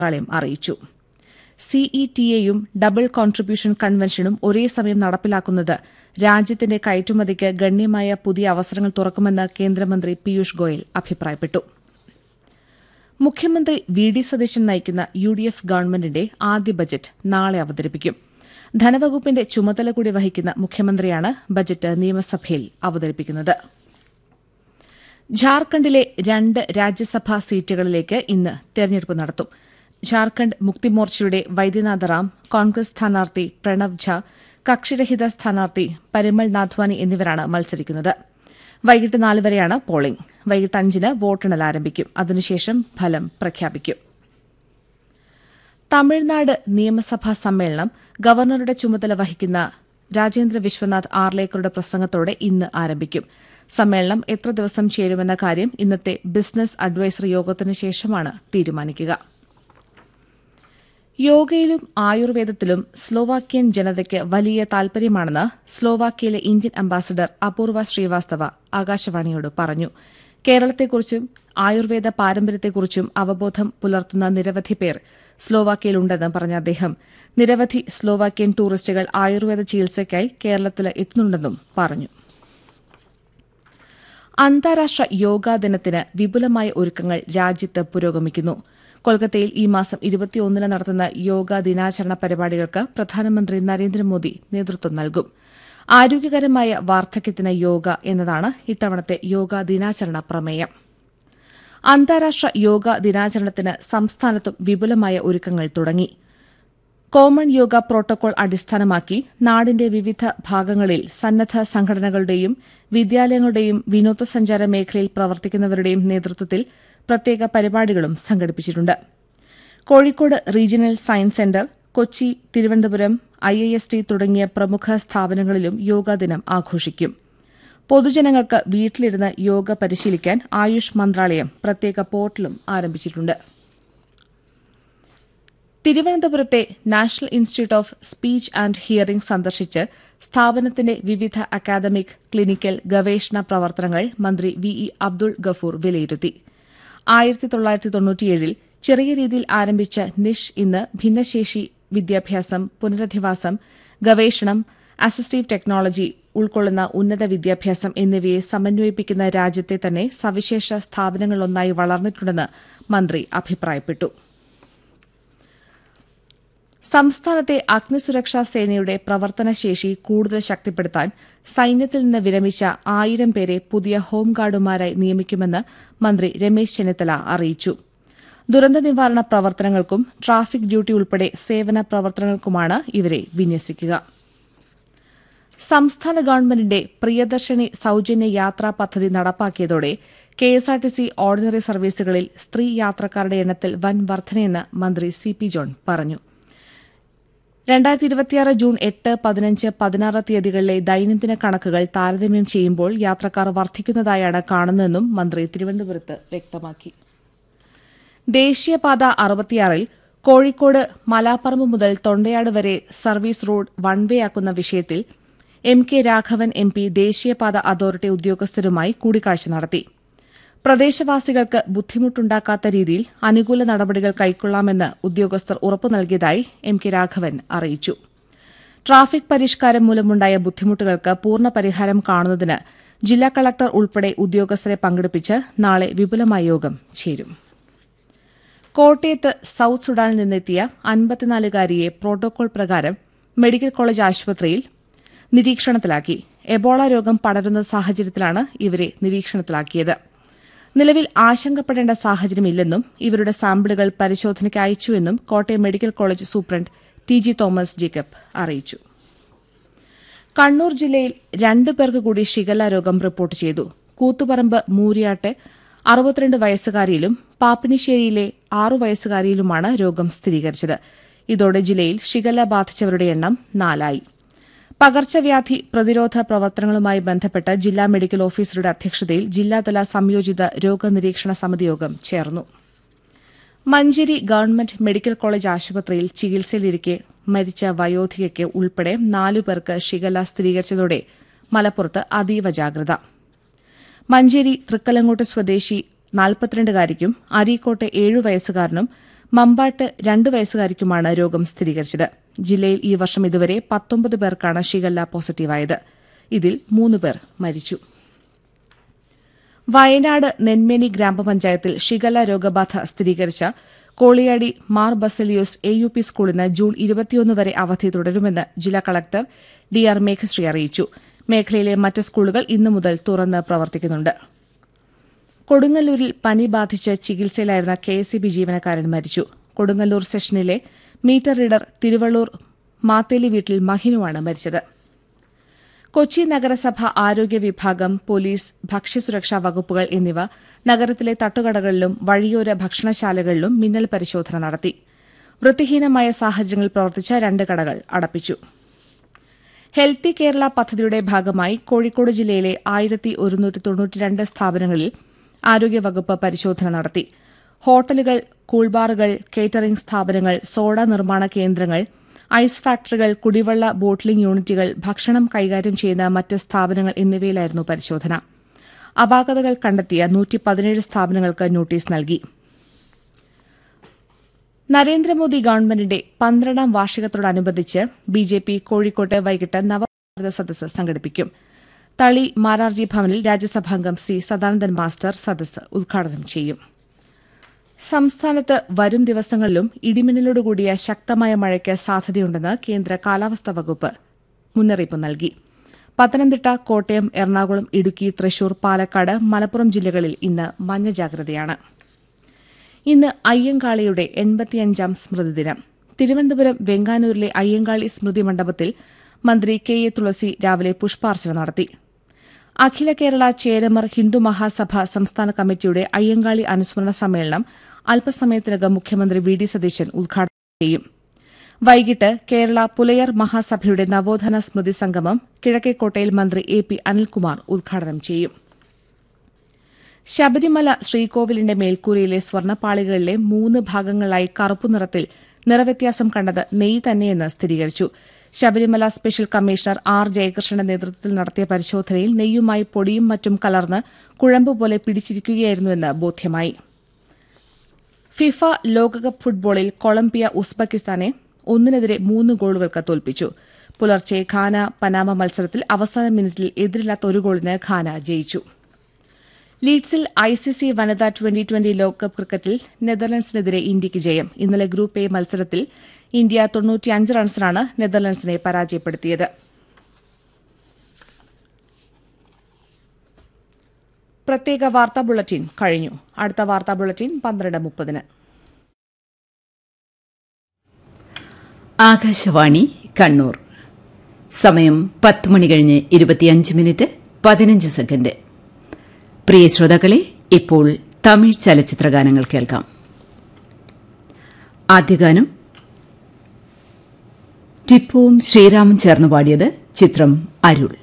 മന്ത്രാലയം അറിയിച്ചു സിഇടിഎയും double contribution കൺവെൻഷനും ഒരേ സമയം നടപ്പിലാക്കുന്നത് രാജ്യത്തിന്റെ കയറ്റുമതിക്ക് ഗണ്യമായ പുതിയ അവസരങ്ങൾ തുറക്കുമെന്ന് കേന്ദ്രമന്ത്രി പീയൂഷ് ഗോയൽ അഭിപ്രായപ്പെട്ടു മുഖ്യമന്ത്രി വി ഡി സതീശൻ നയിക്കുന്ന യു ഡി എഫ് ഗവൺമെന്റിന്റെ ആദ്യ ബജറ്റ് നാളെ അവതരിപ്പിക്കും ധനവകുപ്പിന്റെ ചുമതല കൂടി വഹിക്കുന്ന മുഖ്യമന്ത്രിയാണ് ബജറ്റ് നിയമസഭയിൽ അവതരിപ്പിക്കുന്നത് ഝാർഖണ്ഡിലെ രണ്ട് രാജ്യസഭാ സീറ്റുകളിലേക്ക് ഇന്ന് തെരഞ്ഞെടുപ്പ് നടത്തും ഝാർഖണ്ഡ് മുക്തിമോർച്ചയുടെ വൈദ്യനാഥ റാം കോൺഗ്രസ് സ്ഥാനാർത്ഥി പ്രണവ് ഝാ കക്ഷിരഹിത സ്ഥാനാർത്ഥി പരിമൾ നാഥ്വാനി എന്നിവരാണ് മത്സരിക്കുന്നത് വൈകിട്ട് നാല് വരെയാണ് പോളിംഗ് വൈകിട്ട് അഞ്ചിന് വോട്ടെണ്ണൽ ആരംഭിക്കും അതിനുശേഷം ഫലം പ്രഖ്യാപിക്കും തമിഴ്നാട് നിയമസഭാ സമ്മേളനം ഗവർണറുടെ ചുമതല വഹിക്കുന്ന രാജേന്ദ്ര വിശ്വനാഥ് ആർലേക്കറുടെ പ്രസംഗത്തോടെ ഇന്ന് ആരംഭിക്കും സമ്മേളനം എത്ര ദിവസം ചേരുമെന്ന കാര്യം ഇന്നത്തെ ബിസിനസ് അഡ്വൈസറി യോഗത്തിന് ശേഷമാണ് തീരുമാനിക്കുക യോഗയിലും ആയുർവേദത്തിലും സ്ലോവാക്യൻ ജനതയ്ക്ക് വലിയ താൽപര്യമാണെന്ന് സ്ലോവാക്യയിലെ ഇന്ത്യൻ അംബാസഡർ അപൂർവ ശ്രീവാസ്തവ ആകാശവാണിയോട് പറഞ്ഞു കേരളത്തെക്കുറിച്ചും ആയുർവേദ പാരമ്പര്യത്തെക്കുറിച്ചും അവബോധം പുലർത്തുന്ന നിരവധി പേർ സ്ലോവാക്യയിലുണ്ടെന്ന് പറഞ്ഞ അദ്ദേഹം നിരവധി സ്ലോവാക്യൻ ടൂറിസ്റ്റുകൾ ആയുർവേദ ചികിത്സയ്ക്കായി കേരളത്തിൽ എത്തുന്നുണ്ടെന്നും പറഞ്ഞു അന്താരാഷ്ട്ര യോഗാ ദിനത്തിന് വിപുലമായ ഒരുക്കങ്ങൾ രാജ്യത്ത് പുരോഗമിക്കുന്നു കൊൽക്കത്തയിൽ ഈ മാസം ഇരുപത്തിയൊന്നിന് നടത്തുന്ന യോഗാ ദിനാചരണ പരിപാടികൾക്ക് പ്രധാനമന്ത്രി നരേന്ദ്രമോദി നേതൃത്വം നൽകും ആരോഗ്യകരമായ വാർദ്ധക്യത്തിന് യോഗ എന്നതാണ് ഇത്തവണത്തെ യോഗാ ദിനാചരണ പ്രമേയം അന്താരാഷ്ട്ര യോഗ ദിനാചരണത്തിന് സംസ്ഥാനത്തും വിപുലമായ ഒരുക്കങ്ങൾ തുടങ്ങി കോമൺ യോഗ പ്രോട്ടോകോൾ അടിസ്ഥാനമാക്കി നാടിന്റെ വിവിധ ഭാഗങ്ങളിൽ സന്നദ്ധ സംഘടനകളുടെയും വിദ്യാലയങ്ങളുടെയും വിനോദസഞ്ചാര മേഖലയിൽ പ്രവർത്തിക്കുന്നവരുടെയും നേതൃത്വത്തിൽ പ്രത്യേക പരിപാടികളും സംഘടിപ്പിച്ചിട്ടുണ്ട് Kozhikode regional science centre Kochi Thiruvananthapuram I I S T തുടങ്ങിയ പ്രമുഖ സ്ഥാപനങ്ങളിലും യോഗാദിനം ആഘോഷിക്കും പൊതുജനങ്ങൾക്ക് വീട്ടിലിരുന്ന് യോഗ പരിശീലിക്കാൻ ആയുഷ് മന്ത്രാലയം പ്രത്യേക പോർട്ടലും ആരംഭിച്ചിട്ടുണ്ട് തിരുവനന്തപുരത്തെ national institute of speech and hearing സന്ദർശിച്ച് സ്ഥാപനത്തിന്റെ വിവിധ അക്കാദമിക് ക്ലിനിക്കൽ ഗവേഷണ പ്രവർത്തനങ്ങൾ മന്ത്രി വി ഇ അബ്ദുൾ ഗഫൂർ വിലയിരുത്തി ആയിരത്തി തൊള്ളായിരത്തി തൊണ്ണൂറ്റിയേഴിൽ ചെറിയ രീതിയിൽ ആരംഭിച്ച നിഷ് ഇന്ന് ഭിന്നശേഷി വിദ്യാഭ്യാസം പുനരധിവാസം ഗവേഷണം അസിസ്റ്റീവ് ടെക്നോളജി ഉൾക്കൊള്ളുന്ന ഉന്നത വിദ്യാഭ്യാസം എന്നിവയെ സമന്വയിപ്പിക്കുന്ന രാജ്യത്തെ തന്നെ സവിശേഷ സ്ഥാപനങ്ങളിലൊന്നായി വളർന്നിട്ടുണ്ടെന്ന് മന്ത്രി അഭിപ്രായപ്പെട്ടു സംസ്ഥാനത്തെ അഗ്നിസുരക്ഷാ സേനയുടെ പ്രവർത്തനശേഷി കൂടുതൽ ശക്തിപ്പെടുത്താൻ സൈന്യത്തിൽ നിന്ന് വിരമിച്ച ആയിരം പേരെ പുതിയ ഹോംഗാർഡുമാരായി നിയമിക്കുമെന്ന് മന്ത്രി രമേശ് ചെന്നിത്തല അറിയിച്ചു ദുരന്ത നിവാരണ പ്രവർത്തനങ്ങൾക്കും ട്രാഫിക് ഡ്യൂട്ടി ഉൾപ്പെടെ സേവന പ്രവർത്തനങ്ങൾക്കുമാണ് ഇവരെ വിന്യസിക്കുക സംസ്ഥാന ഗവൺമെന്റിന്റെ പ്രിയദർശിനി സൌജന്യ യാത്രാ പദ്ധതി നടപ്പാക്കിയതോടെ കെഎസ്ആർടിസി ഓർഡിനറി സർവീസുകളിൽ സ്ത്രീ യാത്രക്കാരുടെ എണ്ണത്തിൽ വൻ വർധനയെന്ന് മന്ത്രി സി പി ജോൺ പറഞ്ഞു രണ്ടായിരത്തി ഇരുപത്തിയാറ് ജൂൺ എട്ട് പതിനഞ്ച് പതിനാറ് തീയതികളിലെ ദൈനംദിന കണക്കുകൾ താരതമ്യം ചെയ്യുമ്പോൾ യാത്രക്കാർ വർദ്ധിക്കുന്നതായാണ് കാണുന്നതെന്നും മന്ത്രി തിരുവനന്തപുരത്ത് വ്യക്തമാക്കി ദേശീയപാത അറുപത്തിയാറിൽ കോഴിക്കോട് മലാപ്പറമ്പ് മുതൽ തൊണ്ടയാട് വരെ സർവീസ് റോഡ് വൺ വേ ആക്കുന്ന വിഷയത്തിൽ M K Raghavan M P ദേശീയപാത അതോറിറ്റി ഉദ്യോഗസ്ഥരുമായി കൂടിക്കാഴ്ച നടത്തി പ്രദേശവാസികൾക്ക് ബുദ്ധിമുട്ടുണ്ടാക്കാത്ത രീതിയിൽ അനുകൂല നടപടികൾ കൈക്കൊള്ളാമെന്ന് ഉദ്യോഗസ്ഥർ ഉറപ്പു നൽകിയതായി എം കെ രാഘവൻ അറിയിച്ചു ട്രാഫിക് പരിഷ്കാരം മൂലമുണ്ടായ ബുദ്ധിമുട്ടുകൾക്ക് പൂർണ്ണ പരിഹാരം കാണുന്നതിന് ജില്ലാ കളക്ടർ ഉൾപ്പെടെ ഉദ്യോഗസ്ഥരെ പങ്കെടുപ്പിച്ച് നാളെ വിപുലമായ യോഗം ചേരും കോട്ടയത്ത് സൌത്ത് സുഡാനിൽ നിന്നെത്തിയ അൻപത്തിനാലുകാരിയെ പ്രോട്ടോകോൾ പ്രകാരം മെഡിക്കൽ കോളേജ് ആശുപത്രിയിൽ നിരീക്ഷണത്തിലാക്കി എബോള രോഗം പടരുന്ന സാഹചര്യത്തിലാണ് ഇവരെ നിരീക്ഷണത്തിലാക്കിയത് നിലവിൽ ആശങ്കപ്പെടേണ്ട സാഹചര്യമില്ലെന്നും ഇവരുടെ സാമ്പിളുകൾ പരിശോധനയ്ക്ക് അയച്ചുവെന്നും Kottayam medical college superintendent T G Thomas Jacob അറിയിച്ചു കണ്ണൂർ ജില്ലയിൽ രണ്ടു പേർക്ക് കൂടി ഷിഗല്ല രോഗം റിപ്പോർട്ട് ചെയ്തു കൂത്തുപറമ്പ് മൂരിയാട്ടെ അറുപത്തിരണ്ട് വയസ്സുകാരിയിലും പാപ്പിനിശ്ശേരിയിലെ ആറു വയസ്സുകാരിയിലുമാണ് രോഗം സ്ഥിരീകരിച്ചത് ഇതോടെ ജില്ലയിൽ ഷിഗല്ല ബാധിച്ചവരുടെ എണ്ണം നാലായി പകർച്ചവ്യാധി പ്രതിരോധ പ്രവർത്തനങ്ങളുമായി ബന്ധപ്പെട്ട് ജില്ലാ മെഡിക്കൽ ഓഫീസറുടെ അധ്യക്ഷതയിൽ ജില്ലാതല സംയോജിത രോഗനിരീക്ഷണ സമിതി യോഗം ചേർന്നു മഞ്ചേരി ഗവൺമെന്റ് മെഡിക്കൽ കോളേജ് ആശുപത്രിയിൽ ചികിത്സയിലിരിക്കെ മരിച്ച വയോധികയ്ക്ക് ഉൾപ്പെടെ നാലു പേർക്ക് ഷിഗല്ല സ്ഥിരീകരിച്ചതോടെ മലപ്പുറത്ത് അതീവ ജാഗ്രത മഞ്ചേരി തൃക്കലങ്ങോട്ട് സ്വദേശി നാൽപ്പത്തിരണ്ടുകാരിക്കും അരീക്കോട്ടെ ഏഴു വയസ്സുകാരനും മമ്പാട്ട് രണ്ടു വയസ്സുകാരിക്കുമാണ് രോഗം സ്ഥിരീകരിച്ചത് ജില്ലയിൽ ഈ വർഷം ഇതുവരെ പത്തൊമ്പത് പേർക്കാണ് ഷിഗല്ല പോസിറ്റീവായത് ഇതിൽ മൂന്ന് പേർ മരിച്ചു വയനാട് നെന്മേനി ഗ്രാമപഞ്ചായത്തിൽ ഷിഗല്ല രോഗബാധ സ്ഥിരീകരിച്ച Koliyadi Mar Baselios A U P സ്കൂളിന് ജൂൺ ഇരുപത്തിയൊന്ന് വരെ അവധി തുടരുമെന്ന് ജില്ലാ കളക്ടർ ഡി ആർ മേഘശ്രീ അറിയിച്ചു മേഖലയിലെ മറ്റ് സ്കൂളുകൾ ഇന്നു മുതൽ തുറന്ന് പ്രവർത്തിക്കുന്നുണ്ട് കൊടുങ്ങല്ലൂരിൽ പനി ബാധിച്ച് ചികിത്സയിലായിരുന്ന കെ എസ് ബി ജീവനക്കാരൻ മരിച്ചു കൊടുങ്ങല്ലൂർ സെഷനിലെ മീറ്റർ റീഡർ തിരുവള്ളൂർ മാത്തേലി വീട്ടിൽ മഹിനുവാണ് മരിച്ചത് കൊച്ചി നഗരസഭ ആരോഗ്യ വിഭാഗം പോലീസ് ഭക്ഷ്യസുരക്ഷാ വകുപ്പുകൾ എന്നിവ നഗരത്തിലെ തട്ടുകടകളിലും വഴിയോര ഭക്ഷണശാലകളിലും മിന്നൽ പരിശോധന നടത്തി വൃത്തിഹീനമായ സാഹചര്യങ്ങളിൽ പ്രവർത്തിച്ച രണ്ട് കടകൾ അടപ്പിച്ചു ഹെൽത്തി കേരള പദ്ധതിയുടെ ഭാഗമായി കോഴിക്കോട് ജില്ലയിലെ ആയിരത്തി ഒരുന്നൂറ്റി തൊണ്ണൂറ്റിരണ്ട് സ്ഥാപനങ്ങളിൽ ആരോഗ്യവകുപ്പ് പരിശോധന നടത്തി ഹോട്ടലുകൾ കൂൾബാറുകൾ കേറ്ററിംഗ് സ്ഥാപനങ്ങൾ സോഡ നിർമ്മാണ കേന്ദ്രങ്ങൾ ഐസ് ഫാക്ടറികൾ കുടിവെള്ള ബോട്ട്ലിംഗ് യൂണിറ്റുകൾ ഭക്ഷണം കൈകാര്യം ചെയ്യുന്ന മറ്റ് സ്ഥാപനങ്ങൾ എന്നിവയിലായിരുന്നു പരിശോധന അപാകതകൾ കണ്ടെത്തിയ നൂറ്റി പതിനേഴ് സ്ഥാപനങ്ങൾക്ക് നോട്ടീസ് നൽകി നരേന്ദ്രമോദി ഗവൺമെന്റിന്റെ പന്ത്രണ്ടാം വാർഷികത്തോടനുബന്ധിച്ച് ബി ജെ പി കോഴിക്കോട്ട് വൈകിട്ട് നവഭാരത സദസ്സ് സംഘടിപ്പിക്കും തളി മാരാർജി ഭവനിൽ രാജ്യസഭാംഗം സി സദാനന്ദൻ മാസ്റ്റർ സദസ്സ് ഉദ്ഘാടനം ചെയ്യും സംസ്ഥാനത്ത് വരും ദിവസങ്ങളിലും ഇടിമിന്നലോടുകൂടിയ ശക്തമായ മഴയ്ക്ക് സാധ്യതയുണ്ടെന്ന് കേന്ദ്ര കാലാവസ്ഥാ വകുപ്പ് മുന്നറിയിപ്പ് നൽകി പത്തനംതിട്ട കോട്ടയം എറണാകുളം ഇടുക്കി തൃശൂർ പാലക്കാട് മലപ്പുറം ജില്ലകളിൽ ഇന്ന് മഞ്ഞ ജാഗ്രതയാണ് ഇന്ന് അയ്യങ്കാളിയുടെ എൺപത്തിയഞ്ചാം സ്മൃതിദിനം തിരുവനന്തപുരം വെങ്ങാനൂരിലെ അയ്യങ്കാളി സ്മൃതി മണ്ഡപത്തിൽ മന്ത്രി കെ എ തുളസി രാവിലെ പുഷ്പാർച്ചന നടത്തി അഖില കേരള ചേരമർ ഹിന്ദു മഹാസഭ സംസ്ഥാന കമ്മിറ്റിയുടെ അയ്യങ്കാളി അനുസ്മരണ സമ്മേളനം അല്പസമയത്തിനകം മുഖ്യമന്ത്രി വി ഡി സതീശൻ ഉദ്ഘാടനം ചെയ്യും വൈകിട്ട് കേരള പുലയർ മഹാസഭയുടെ നവോത്ഥാന സ്മൃതി സംഗമം കിഴക്കേക്കോട്ടയിൽ മന്ത്രി എ പി അനിൽകുമാർ ഉദ്ഘാടനം ചെയ്യും ശബരിമല ശ്രീകോവിലിന്റെ മേൽക്കൂരയിലെ സ്വർണ്ണപ്പാളികളിലെ മൂന്ന് ഭാഗങ്ങളായി കറുപ്പു നിറത്തിൽ നിറവ്യത്യാസം കണ്ടത് നെയ് തന്നെയെന്ന് സ്ഥിരീകരിച്ചു ശബരിമല സ്പെഷ്യൽ കമ്മീഷണർ ആർ ജയകൃഷ്ണന്റെ നേതൃത്വത്തിൽ നടത്തിയ പരിശോധനയിൽ നെയ്യുമായി പൊടിയും മറ്റും കലർന്ന് കുഴമ്പുപോലെ പിടിച്ചിരിക്കുകയായിരുന്നുവെന്ന് ബോധ്യമായി ഫിഫ ലോകകപ്പ് ഫുട്ബോളിൽ കൊളംബിയ ഉസ്ബെക്കിസ്ഥാനെ ഒന്നിനെതിരെ മൂന്ന് ഗോളുകൾക്ക് തോൽപ്പിച്ചു പുലർച്ചെ ഖാന പനാമ മത്സരത്തിൽ അവസാന മിനിറ്റിൽ എതിരില്ലാത്ത ഒരു ഗോളിന് ഖാന ജയിച്ചു ലീഡ്സിൽ ഐസിസി വനിതാ ട്വന്റി ട്വന്റി ലോകകപ്പ് ക്രിക്കറ്റിൽ നെതർലൻഡ്സിനെതിരെ ഇന്ത്യയ്ക്ക് ജയം ഇന്നലെ ഗ്രൂപ്പ് എ മത്സരത്തിൽ ഇന്ത്യ തൊണ്ണൂറ്റിയഞ്ച് റൺസിനാണ് നെതർലൻഡ്സിനെ പരാജയപ്പെടുത്തിയത് പ്രത്യേക വാർത്താ ബുള്ളറ്റിൻ കഴിഞ്ഞു അടുത്ത വാർത്താ ബുള്ളറ്റിൻ പന്ത്രണ്ട് മുപ്പതിന് ആകാശവാണി കണ്ണൂർ സമയം പത്ത് മണി കഴിഞ്ഞ് ഇരുപത്തിയഞ്ച് മിനിറ്റ് പതിനഞ്ച് സെക്കൻഡ് പ്രിയ ശ്രോതാക്കളെ ഇപ്പോൾ തമിഴ് ചലച്ചിത്ര ഗാനങ്ങൾ കേൾക്കാം ആദ്യഗാനം ടിപ്പുവും ശ്രീറാമും ചേർന്ന് പാടിയത് ചിത്രം അരുൾ